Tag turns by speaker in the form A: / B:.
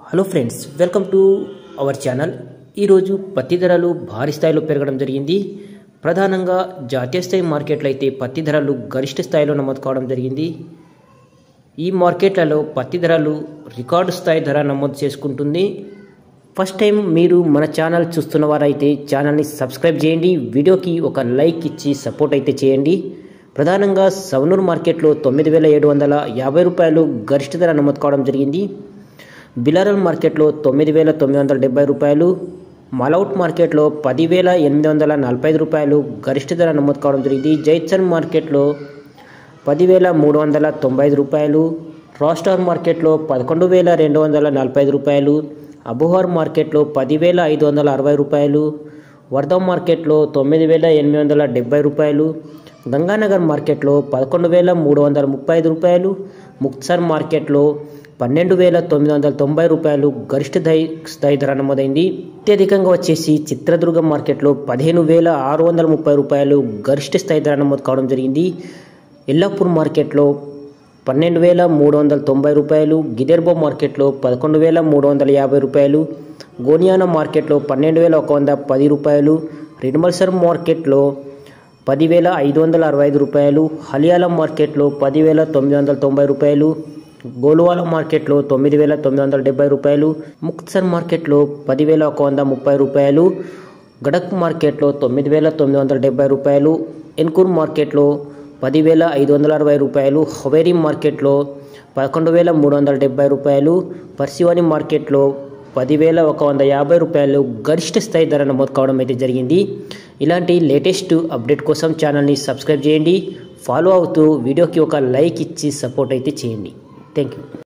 A: hello friends welcome to our channel ఈరోజు పత్తి ధరలు భారీ స్థాయిలో పెరగడం జరిగింది ప్రధానంగా జాతీయ స్థాయి మార్కెట్లో అయితే పత్తి ధరలు గరిష్ట స్థాయిలో నమోదు కావడం జరిగింది ఈ మార్కెట్లలో పత్తి ధరలు రికార్డు స్థాయి ధర నమోదు చేసుకుంటుంది ఫస్ట్ టైం మీరు మన ఛానల్ చూస్తున్న వారైతే ఛానల్ని సబ్స్క్రైబ్ చేయండి వీడియోకి ఒక లైక్ ఇచ్చి సపోర్ట్ అయితే చేయండి ప్రధానంగా సవనూరు మార్కెట్లో తొమ్మిది వేల ఏడు వందల యాభై రూపాయలు గరిష్ట ధర నమోదు కావడం జరిగింది బిలారల్ మార్కెట్లో తొమ్మిది వేల తొమ్మిది వందల డెబ్బై రూపాయలు మాలౌట్ మార్కెట్లో పదివేల ఎనిమిది వందల నలభై ఐదు రూపాయలు గరిష్ట ధర నమోదు కావడం జరిగింది జైత్సన్ మార్కెట్లో పదివేల మూడు వందల తొంభై ఐదు రూపాయలు రాస్టార్ మార్కెట్లో పదకొండు వేల రెండు వందల నలభై ఐదు రూపాయలు అబుహార్ మార్కెట్లో పదివేల ఐదు వందల అరవై రూపాయలు వర్ధం మార్కెట్లో తొమ్మిది వేల ఎనిమిది వందల డెబ్బై రూపాయలు గంగానగర్ మార్కెట్లో పదకొండు వేల మూడు వందల ముప్పై ఐదు రూపాయలు ముక్తసర్ మార్కెట్లో పన్నెండు వేల తొమ్మిది వందల తొంభై రూపాయలు గరిష్ట ధై స్థాయి ధర నమోదైంది అత్యధికంగా వచ్చేసి చిత్రదుర్గం మార్కెట్లో పదిహేను వేల ఆరు వందల ముప్పై రూపాయలు గరిష్ట స్థాయి ధర నమోదు కావడం జరిగింది ఎల్లాపూర్ మార్కెట్లో పన్నెండు వేల మూడు వందల తొంభై రూపాయలు గిదెర్బో మార్కెట్లో పదకొండు వేల మూడు వందల యాభై రూపాయలు గోనియానా మార్కెట్లో పన్నెండు వేల ఒక వంద పది రూపాయలు రిడ్మల్సర్ మార్కెట్లో పదివేల ఐదు వందల అరవై ఐదు రూపాయలు హలియాల మార్కెట్లో పదివేల తొమ్మిది వందల తొంభై రూపాయలు గోలువాల మార్కెట్లో తొమ్మిది వేల తొమ్మిది వందల డెబ్బై రూపాయలు ముక్తసర్ మార్కెట్లో పదివేల ఒక వంద ముప్పై రూపాయలు గడక్ మార్కెట్లో తొమ్మిది వేల తొమ్మిది వందల డెబ్బై రూపాయలు ఎన్కూర్ మార్కెట్లో పదివేల ఐదు వందల అరవై రూపాయలు హవేరీ మార్కెట్లో పదకొండు వేల మూడు వందల డెబ్బై రూపాయలు పర్సివాని మార్కెట్లో పదివేల ఒక వంద యాభై రూపాయలు గరిష్ట స్థాయి ధర నమోదు కావడం అయితే జరిగింది ఇలాంటి లేటెస్ట్ అప్డేట్ కోసం ఛానల్ని సబ్స్క్రైబ్ చేయండి ఫాలో అవుతూ వీడియోకి ఒక లైక్ ఇచ్చి సపోర్ట్ అయితే చేయండి థ్యాంక్ యూ